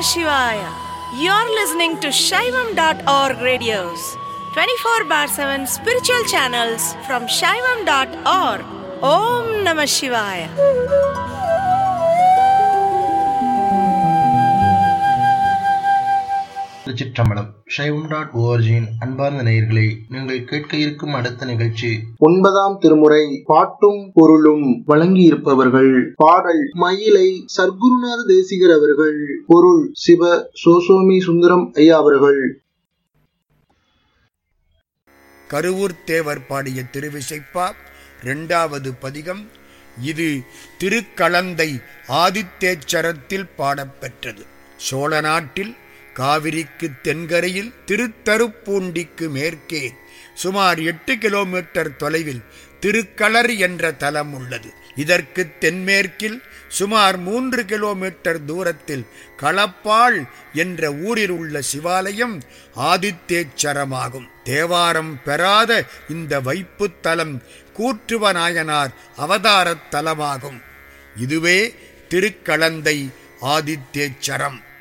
Shivaya. You're listening to Shaivam.org radios, 24 bar 7 spiritual channels from Shaivam.org. Om Namah Shivaya. திருச்சிற்றம்பலம் சைவம் dot ஓஆர்ஜியின் அன்பார்ந்த நேயர்களே நீங்கள் கேட்க இருக்கும் அடுத்த நிகழ்ச்சி ஒன்பதாம் திருமுறை பாட்டும் பொருளும் வழங்கியிருப்பவர்கள் பாடல் மயிலை சர்க்குருநாத தேசிகர் அவர்கள் பொருள் சிவ சோசோமி சுந்தரம் ஐயா அவர்கள் கருவூர் தேவர் பாடிய திருவிசைப்பா இரண்டாவது பதிகம் இது திருக்களந்தை ஆதித்தேச்சரத்தில் பாடப்பெற்றது சோழ நாட்டில் காவிரிக்கு தென்கரையில் திருத்தருப்பூண்டிக்கு மேற்கே சுமார் எட்டு கிலோமீட்டர் தொலைவில் திருக்களர் என்ற தலம் உள்ளது இதற்கு தென்மேற்கில் சுமார் மூன்று கிலோமீட்டர் தூரத்தில் களப்பாள் என்ற ஊரில் உள்ள சிவாலயம் ஆதித்தேச்சரமாகும் தேவாரம் பெறாத இந்த வைப்புத் தலம் கூற்றுவநாயனார் அவதாரத் தலமாகும் இதுவே திருக்களந்தை ஆதித்தேச்சரம்